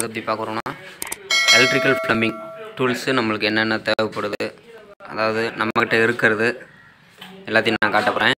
எதை பற்றி பார்க்குறோன்னா electrical plumbing tools நம்மளுக்கு என்னென்ன தேவைப்படுது அதாவது நம்மக்கிட்ட இருக்கிறது எல்லாத்தையும் நான் காட்ட போகிறேன்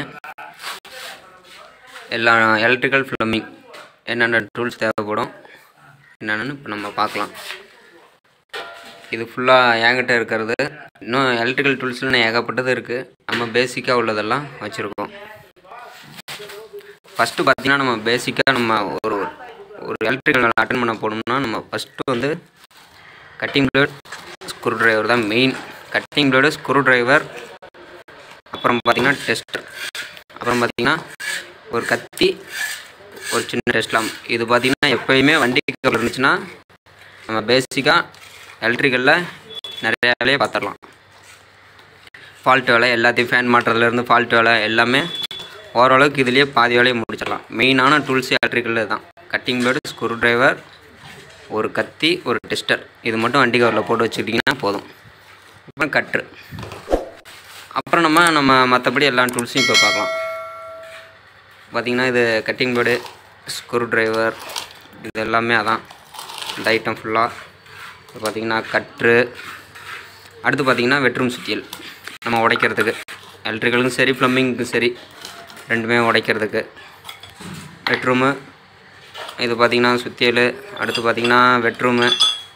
எல்லா எலக்ட்ரிக்கல் ப்ளம்பிங் என்னென்ன டூல்ஸ் தேவைப்படும் என்னென்னு இப்போ நம்ம பார்க்கலாம் இது ஃபுல்லாக என்கிட்ட இருக்கிறது இன்னும் எலக்ட்ரிக்கல் டூல்ஸில் ஏகப்பட்டது இருக்குது நம்ம பேசிக்காக உள்ளதெல்லாம் வச்சுருக்கோம் ஃபஸ்ட்டு பார்த்தீங்கன்னா நம்ம பேசிக்காக நம்ம ஒரு ஒரு எலக்ட்ரிக்கல் அட்டன் பண்ண போனோம்னா நம்ம ஃபஸ்ட்டு வந்து கட்டிங் பிளேட் ஸ்க்ரூ டிரைவர் தான் main cutting blade screwdriver அப்புறம் பார்த்தீங்கன்னா டெஸ்டர் அப்புறம் பார்த்தீங்கன்னா ஒரு கத்தி ஒரு சின்ன டெஸ்ட்லாம் இது பார்த்தீங்கன்னா எப்போயுமே வண்டி கவர் இருந்துச்சுன்னா நம்ம பேசிக்காக எலக்ட்ரிக்கலில் நிறைய வேலையை பார்த்துடலாம் ஃபால்ட் வேலை எல்லாத்தையும் ஃபேன் மாட்டுறதுலேருந்து ஃபால்ட் வேலை எல்லாமே ஓரளவுக்கு இதுலேயே பாதி வேலையை முடிச்சிடலாம் மெயினான டூல்ஸ் எலக்ட்ரிக்கலில் தான் கட்டிங் பிளேடு ஸ்க்ரூ டிரைவர் ஒரு கத்தி ஒரு டெஸ்டர் இது மட்டும் வண்டி கவரில் போட்டு வச்சுக்கிட்டிங்கன்னா போதும் அப்புறம் கட்ரு அப்புறம் நம்ம நம்ம மற்றபடி எல்லா டூல்ஸையும் இப்போ பார்க்கலாம் பார்த்திங்கன்னா இது கட்டிங் பிளேடு ஸ்க்ரூ டிரைவர் இது எல்லாமே அதான் இந்த ஐட்டம் ஃபுல்லாக இப்போ பார்த்திங்கன்னா கட்ரு அடுத்து பார்த்திங்கன்னா வெட்ரூம் சுத்தியல் நம்ம உடைக்கிறதுக்கு எலக்ட்ரிக்கலுக்கும் சரி ப்ளம்பிங்க்கும் சரி ரெண்டுமே உடைக்கிறதுக்கு பெட்ரூமு இது பார்த்திங்கன்னா சுத்தியல் அடுத்து பார்த்திங்கன்னா பெட்ரூமு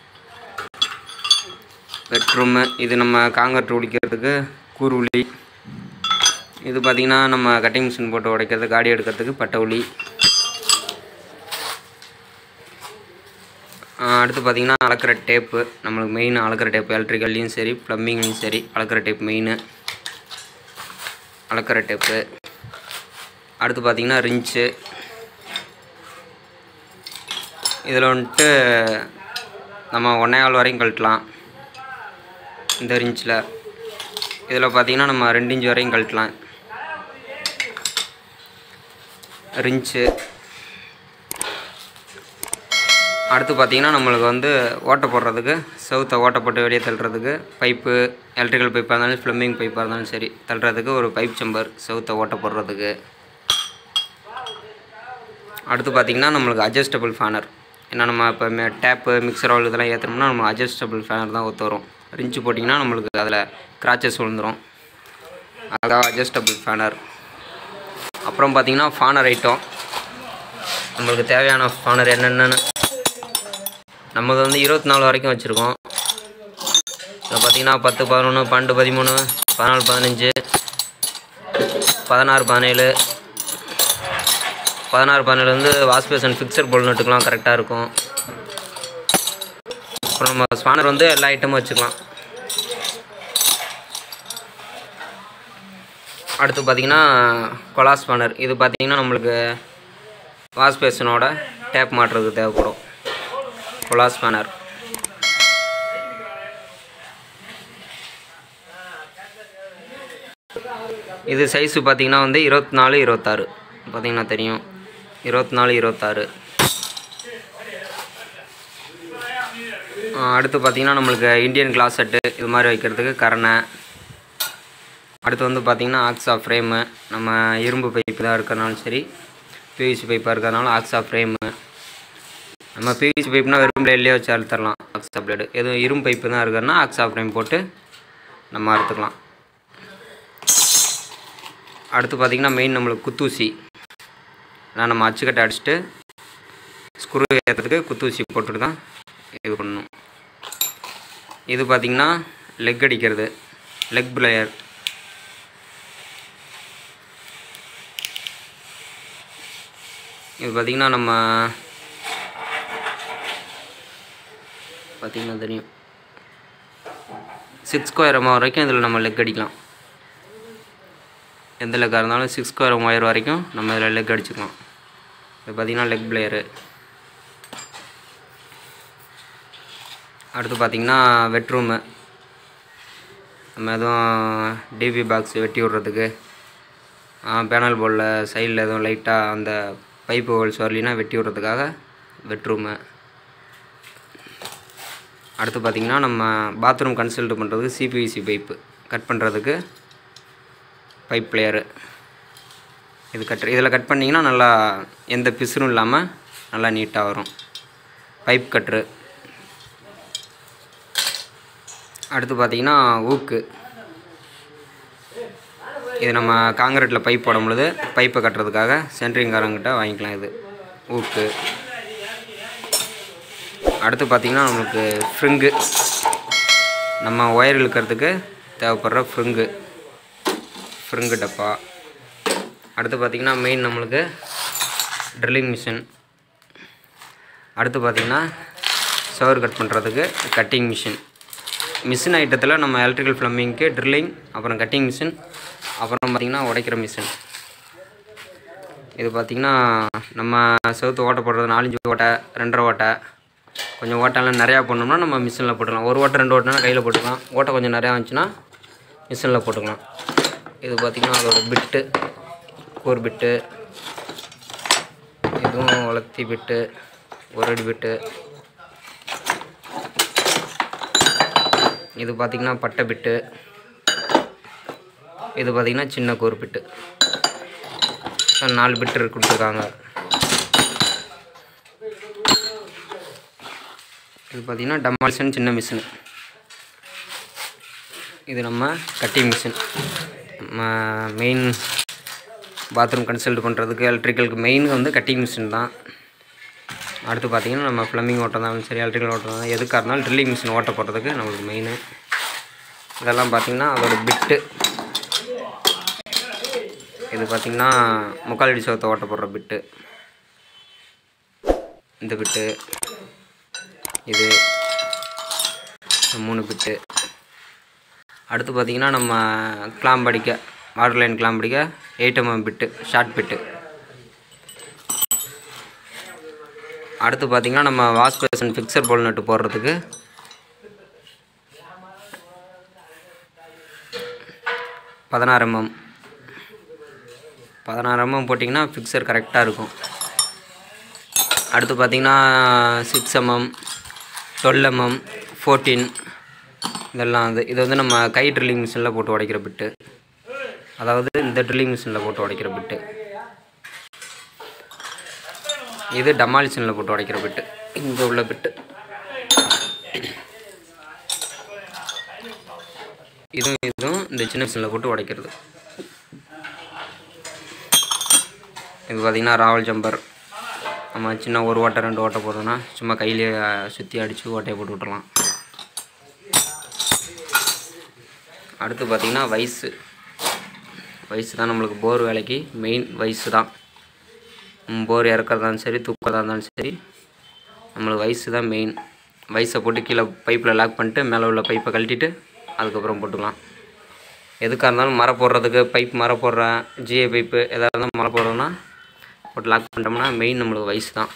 பெட்ரூமு இது நம்ம காங்கர் உளிக்கிறதுக்கு கூறுவுளி இது பார்த்திங்கன்னா நம்ம கட்டிங் மிஷின் போட்டு உடைக்கிறது காடி எடுக்கிறதுக்கு பட்டை உளி அடுத்து பார்த்திங்கன்னா அளக்கிற டேப்பு நம்மளுக்கு மெயின் அளக்கிற டேப்பு எலக்ட்ரிக்கல்லையும் சரி ப்ளம்பிங்லேயும் சரி அளக்கிற டேப் மெயின் அளக்கிற டேப்பு அடுத்து பார்த்திங்கன்னா ரிஞ்சு இதில் வந்துட்டு நம்ம ஒன்றே கால் வரையும் கழட்டலாம் இந்த ரிஞ்சில் இதில் பார்த்திங்கன்னா நம்ம ரெண்டு இன்ச் வரையும் கழட்டலாம் ரிஞ்சு அடுத்து பார்த்திங்கன்னா நம்மளுக்கு வந்து ஓட்டை போடுறதுக்கு செவுத்தை ஓட்டை போட்டு வெளியே தள்ளுறதுக்கு பைப்பு எலக்ட்ரிக்கல் பைப்பாக இருந்தாலும் ப்ளம்பிங் பைப்பாக இருந்தாலும் சரி தள்ளுறதுக்கு ஒரு பைப் செம்பர் செவுத்தை ஓட்டை போடுறதுக்கு அடுத்து பார்த்திங்கன்னா நம்மளுக்கு அட்ஜஸ்டபிள் ஃபேனர் ஏன்னா நம்ம இப்போ டேப்பு மிக்சர் ஆயில் இதெல்லாம் ஏற்றுனோம்னா நம்ம அட்ஜஸ்டபிள் ஃபேனர் தான் ஒத்து வரும் ரிஞ்சு போட்டிங்கன்னா நம்மளுக்கு அதில் கிராச்சஸ் விழுந்துடும் அதான் அட்ஜஸ்டபிள் ஃபேனர் அப்புறம் பார்த்திங்கன்னா ஃபானர் ஐட்டம் நம்மளுக்கு தேவையான ஃபானர் என்னென்னு நம்மது வந்து இருபத்தி நாலு வரைக்கும் வச்சுருக்கோம் இதில் பார்த்திங்கன்னா பத்து பதினொன்று பன்னெண்டு பதிமூணு பதினாலு பதினஞ்சு பதினாறு பதினேழு பதினாறு பதினேழு வந்து வாஷ் பேசன் ஃபிக்சர் போல் நட்டுக்கலாம் கரெக்டாக இருக்கும் அப்புறம் நம்ம ஸ்பானர் வந்து எல்லா ஐட்டமும் வச்சுக்கலாம் அடுத்து பார்த்திங்கன்னா கொலா ஸ்பானர் இது பார்த்திங்கன்னா நம்மளுக்கு வாஷ் பேசனோட டேப் மாட்டுறதுக்கு தேவைப்படும் கொலா ஸ்பேனர் இது சைஸு பார்த்திங்கன்னா வந்து இருபத்தி நாலு இருபத்தாறு பார்த்திங்கன்னா தெரியும் இருபத்தி நாலு இருபத்தாறு அடுத்து பார்த்திங்கன்னா நம்மளுக்கு இந்தியன் கிளாஸ் செட்டு இது மாதிரி வைக்கிறதுக்கு கரணை அடுத்து வந்து பார்த்திங்கன்னா ஆக்ஸா ஃப்ரேமு நம்ம இரும்பு பைப்பு தான் இருக்கிறனாலும் சரி பிவிசி பைப்பாக இருக்கிறதுனால ஆக்ஸா ஃப்ரேமு நம்ம பிவிசி பைப்னா வெறும் பிளேட்லேயே வச்சு அறுத்துடலாம் ஆக்ஸா பிளேடு எதுவும் இரும்பு பைப்பு தான் இருக்கிறதுனா ஆக்ஸா ஃப்ரேம் போட்டு நம்ம அறுத்துக்கலாம் அடுத்து பார்த்திங்கன்னா மெயின் நம்மளுக்கு குத்தூசி நான் நம்ம அச்சுக்கட்டை அடிச்சுட்டு ஸ்க்ரூ ஏற்றுறதுக்கு குத்தூசி போட்டுட்டு தான் இது பண்ணணும் இது பார்த்திங்கன்னா லெக் அடிக்கிறது லெக் பிளேயர் இது பார்த்திங்கன்னா நம்ம பார்த்திங்கன்னா தெரியும் சிக்ஸ் ஸ்கொயர் எம்ஆர் வரைக்கும் இதில் நம்ம லெக் அடிக்கலாம் எந்த லெக்காக இருந்தாலும் சிக்ஸ் ஸ்கொயர் ஒயர் வரைக்கும் நம்ம இதில் லெக் அடிச்சுக்கலாம் இது பார்த்திங்கன்னா லெக் பிளேயரு அடுத்து பார்த்திங்கன்னா வெட்ரூமு நம்ம எதுவும் டிபி பாக்ஸ் வெட்டி விட்றதுக்கு பேனல் போர்டில் சைடில் எதுவும் லைட்டாக அந்த பைப்பு ஹோல்ஸ் வரலினா வெட்டி விட்றதுக்காக பெட்ரூமு அடுத்து பார்த்திங்கன்னா நம்ம பாத்ரூம் கன்சல்ட் பண்ணுறதுக்கு சிபிவிசி பைப்பு கட் பண்ணுறதுக்கு பைப் பிளேயரு இது கட் இதில் கட் பண்ணிங்கன்னா நல்லா எந்த பிசுறும் இல்லாமல் நல்லா நீட்டாக வரும் பைப் கட்ரு அடுத்து பார்த்தீங்கன்னா ஊக்கு இது நம்ம காங்கிரீட்டில் பைப் போடும் பொழுது பைப்பை கட்டுறதுக்காக சென்ட்ரிங்காரங்கிட்ட வாங்கிக்கலாம் இது ஊக்கு அடுத்து பார்த்திங்கன்னா நம்மளுக்கு ஃப்ரிங்கு நம்ம ஒயர் இழுக்கிறதுக்கு தேவைப்படுற ஃப்ரிங்கு ஃப்ரிங்கு டப்பா அடுத்து பார்த்திங்கன்னா மெயின் நம்மளுக்கு ட்ரில்லிங் மிஷின் அடுத்து பார்த்திங்கன்னா சவர் கட் பண்ணுறதுக்கு கட்டிங் மிஷின் மிஷின் ஐட்டத்தில் நம்ம எலக்ட்ரிக்கல் ப்ளம்பிங்க்கு ட்ரில்லிங் அப்புறம் கட்டிங் மிஷின் அப்புறம் பார்த்திங்கன்னா உடைக்கிற மிஷின் இது பார்த்திங்கன்னா நம்ம செவுத்து ஓட்டை போடுறது நாலஞ்சு ஓட்டை ரெண்டரை ஓட்டை கொஞ்சம் ஓட்டெல்லாம் நிறையா போடணும்னா நம்ம மிஷினில் போட்டுக்கலாம் ஒரு ஓட்டை ரெண்டு ஓட்டைனா கையில் போட்டுக்கலாம் ஓட்டை கொஞ்சம் நிறையா வந்துச்சுன்னா மிஷினில் போட்டுக்கலாம் இது பார்த்திங்கன்னா அதோட பிட்டு கோர் பிட்டு இதுவும் வளர்த்தி பிட்டு ஒரு அடி பிட்டு இது பார்த்திங்கன்னா பட்டை பிட்டு இது பார்த்திங்கன்னா சின்ன கோர் பிட்டு நாலு பிட்டு இருக்கு கொடுத்துருக்காங்க இது பார்த்திங்கன்னா டமால்சன் சின்ன மிஷின் இது நம்ம கட்டிங் மிஷின் நம்ம மெயின் பாத்ரூம் கன்சல்ட் பண்ணுறதுக்கு எலக்ட்ரிக்கலுக்கு மெயின் வந்து கட்டிங் மிஷின் தான் அடுத்து பார்த்திங்கன்னா நம்ம ப்ளம்பிங் ஓட்டம் தான் சரி எலக்ட்ரிக்கல் ஓட்டம் தான் எதுக்காக இருந்தாலும் ட்ரில்லிங் மிஷின் ஓட்ட போடுறதுக்கு நம்மளுக்கு மெயின் இதெல்லாம் பார்த்திங்கன்னா அதோட பிட்டு இது பார்த்திங்கன்னா முக்கால் அடி சவத்தை ஓட்ட போடுற பிட்டு இந்த பிட்டு இது இந்த மூணு பிட்டு அடுத்து பார்த்திங்கன்னா நம்ம கிளாம்ப் அடிக்க வாட்டர் லைன் கிளாம்ப் அடிக்க eight mm bit short bit அடுத்து பார்த்திங்கன்னா நம்ம வாஷ் பேசன் ஃபிக்சர் போல் நட்டு போடுறதுக்கு பதினாறு எம்எம் பதினாறு எம்எம் போட்டிங்கன்னா ஃபிக்சர் கரெக்டாக இருக்கும் அடுத்து பார்த்திங்கன்னா six mm twelve mm fourteen இதெல்லாம் வந்து இது வந்து நம்ம கை ட்ரில்லிங் மிஷினில் போட்டு உடைக்கிற பிட்டு அதாவது இந்த ட்ரில்லிங் மிஷினில் போட்டு உடைக்கிற பிட்டு இது டமாலிஷனில் போட்டு உடைக்கிற பிட்டு இங்கே உள்ள பிட்டு இதுவும் இதுவும் இந்த சின்ன மிஷினில் போட்டு உடைக்கிறது இது பார்த்திங்கன்னா ராவல் ஜம்பர் நம்ம சின்ன ஒரு ஓட்டை ரெண்டு ஓட்டை போடுறோன்னா சும்மா கையிலேயே சுற்றி அடித்து ஓட்டையை போட்டு விட்டுறலாம் அடுத்து பார்த்திங்கன்னா வயசு வயசு தான் நம்மளுக்கு போர் வேலைக்கு மெயின் வயசு தான் போர் இறக்கிறதா இருந்தாலும் சரி தூக்கிறதா இருந்தாலும் சரி நம்மளுக்கு வயசு தான் மெயின் வயசை போட்டு கீழே பைப்பில் லாக் பண்ணிட்டு மேலே உள்ள பைப்பை கழட்டிட்டு அதுக்கப்புறம் போட்டுக்கலாம் எதுக்காக இருந்தாலும் மரம் போடுறதுக்கு பைப் மரம் போடுறேன் ஜிஏ பைப்பு எதாக இருந்தாலும் மரம் போடுறோன்னா போட்டு லாக் பண்ணிட்டோம்னா மெயின் நம்மளுக்கு வயசு தான்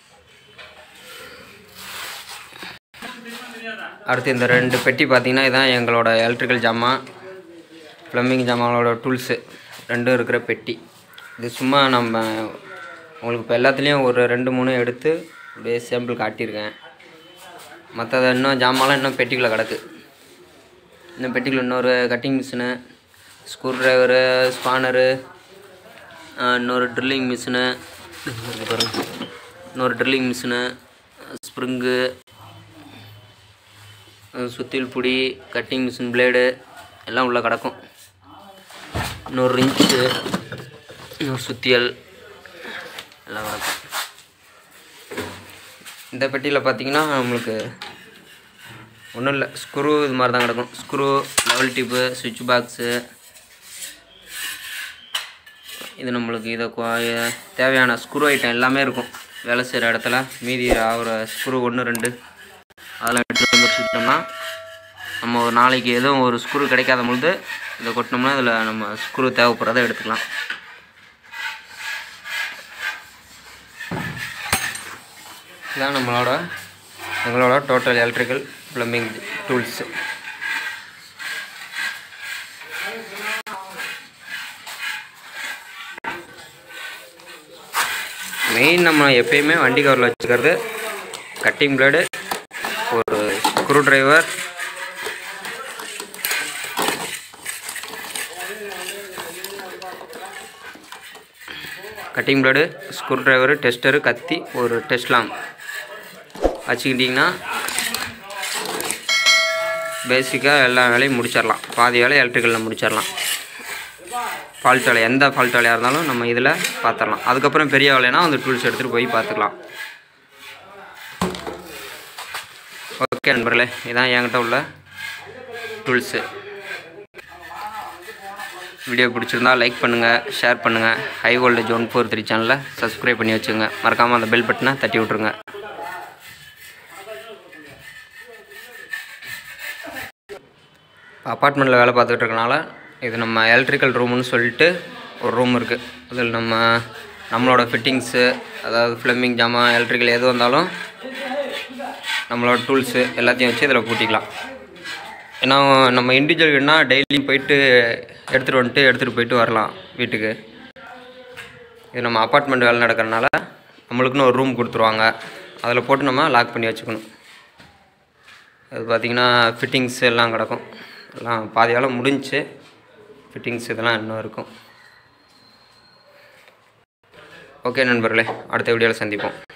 அடுத்து இந்த ரெண்டு பெட்டி பார்த்திங்கன்னா இதான் எங்களோட எலக்ட்ரிக்கல் ஜாமான் ப்ளம்பிங் ஜாமானோட டூல்ஸு ரெண்டும் இருக்கிற பெட்டி இது சும்மா நம்ம உங்களுக்கு இப்போ எல்லாத்துலேயும் ஒரு ரெண்டு மூணு எடுத்து அப்படியே சாம்பிள் காட்டியிருக்கேன் மற்றதை இன்னும் ஜாமான்லாம் இன்னும் பெட்டிக்குள்ளே கிடக்கு இன்னும் பெட்டிக்குள்ள இன்னொரு cutting machine screwdriver spanner இன்னொரு ட்ரில்லிங் மிஷினு பாருங்க இன்னொரு ட்ரில்லிங் மிஷினு ஸ்ப்ரிங்கு சுத்தியல் புடி கட்டிங் மிஷின் பிளேடு எல்லாம் உள்ளே கிடக்கும் இன்னொரு ரிஞ்சு இன்னொரு சுத்தியல் எல்லாம் கிடக்கும் இந்த பெட்டியில் பார்த்தீங்கன்னா நம்மளுக்கு ஒன்றும் இல்லை ஸ்க்ரூ இது மாதிரி தான் கிடக்கும் ஸ்க்ரூ லெவல் டிப்பு சுவிட்ச் பாக்ஸு இது நம்மளுக்கு இதை கொ- தேவையான ஸ்க்ரூ ஐட்டம் எல்லாமே இருக்கும் வேலை செய்கிற இடத்துல மீதி ஆகிற ஸ்க்ரூ ஒன்று ரெண்டு அதெல்லாம் எடுத்துகிட்டு வந்து வச்சுக்கிட்டோம்னா நம்ம ஒரு நாளைக்கு எதுவும் ஒரு ஸ்க்ரூ கிடைக்காத பொழுது இதை கொட்டினோம்னா இதில் நம்ம ஸ்க்ரூ தேவைப்படுறதை எடுத்துக்கலாம் இதான் நம்மளோட எங்களோட total electrical plumbing tools main நம்ம எப்பயுமே வண்டி கவரில் வச்சுக்கிறது கட்டிங் பிளேடு ஒரு screwdriver cutting blade screwdriver tester கத்தி ஒரு டெஸ்ட் லாம்ப் வச்சுக்கிட்டிங்கன்னா பேசிக்காக எல்லா வேலையும் முடிச்சிடலாம் பாதி வேலை எலக்ட்ரிக்கலில் முடிச்சிடலாம் ஃபால்ட் வேலை எந்த ஃபால்ட் வேலையாக இருந்தாலும் நம்ம இதில் பார்த்துடலாம் அதுக்கப்புறம் பெரிய வேலைனா அந்த டூல்ஸ் எடுத்துகிட்டு போய் பார்த்துக்கலாம் ஓகே நண்பர்களே இதான் என்கிட்ட உள்ள டூல்ஸு வீடியோ பிடிச்சிருந்தா லைக் பண்ணுங்கள் ஷேர் பண்ணுங்கள் high voltage one four three சேனலை சப்ஸ்கிரைப் பண்ணி வச்சுங்க மறக்காமல் அந்த பெல் பட்டனை தட்டி விட்ருங்க அப்பார்ட்மெண்ட்டில் வேலை பார்த்துட்டு இருக்கனால இது நம்ம எலக்ட்ரிக்கல் ரூம்னு சொல்லிட்டு ஒரு ரூம் இருக்குது அதில் நம்ம நம்மளோட ஃபிட்டிங்ஸு அதாவது ஃப்ளம்பிங் ஜாமான் எலக்ட்ரிக்கல் எது வந்தாலும் நம்மளோட டூல்ஸு எல்லாத்தையும் வச்சு இதில் பூட்டிக்கலாம் ஏன்னா நம்ம இண்டிவிஜுவல் வீடுனா டெய்லியும் போயிட்டு எடுத்துகிட்டு வந்துட்டு எடுத்துகிட்டு போயிட்டு வரலாம் வீட்டுக்கு இது நம்ம அப்பார்ட்மெண்ட் வேலை நடக்கிறனால நம்மளுக்குன்னு ஒரு ரூம் கொடுத்துருவாங்க அதில் போட்டு நம்ம லாக் பண்ணி வச்சுக்கணும் அது பார்த்திங்கன்னா ஃபிட்டிங்ஸ் எல்லாம் கிடக்கும் எல்லாம் பாதி வேலை முடிஞ்சுச்சு ஃபிட்டிங்ஸ் இதெல்லாம் இன்னும் இருக்கும் ஓகே நண்பர்களே அடுத்த வீடியோவில் சந்திப்போம்